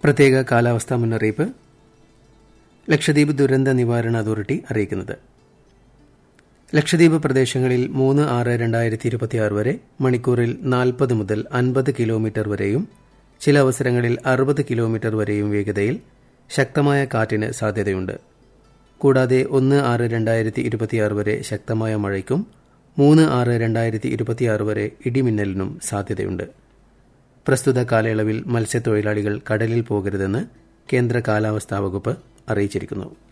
പ്രത്യേക കാലാവസ്ഥാ മുന്നറിയിപ്പ് ലക്ഷദ്വീപ് ദുരന്ത നിവാരണ അതോറിറ്റി അറിയിക്കുന്നത് ലക്ഷദ്വീപ് പ്രദേശങ്ങളിൽ മൂന്ന് ആറ് രണ്ടായിരത്തി ഇരുപത്തിയാറ് വരെ മണിക്കൂറിൽ നാൽപ്പത് മുതൽ അൻപത് കിലോമീറ്റർ വരെയും ചില അവസരങ്ങളിൽ അറുപത് കിലോമീറ്റർ വരെയും വേഗതയിൽ ശക്തമായ കാറ്റിന് സാധ്യതയുണ്ട് കൂടാതെ ഒന്ന് ആറ് രണ്ടായിരത്തി ഇരുപത്തിയാറ് വരെ ശക്തമായ മഴയ്ക്കും മൂന്ന് ആറ് രണ്ടായിരത്തി ഇരുപത്തിയാറ് വരെ ഇടിമിന്നലിനും സാധ്യതയുണ്ട് പ്രസ്തുത കാലയളവിൽ മത്സ്യത്തൊഴിലാളികൾ കടലിൽ പോകരുതെന്ന് കേന്ദ്ര കാലാവസ്ഥാ വകുപ്പ് അറിയിച്ചിരിക്കുന്നു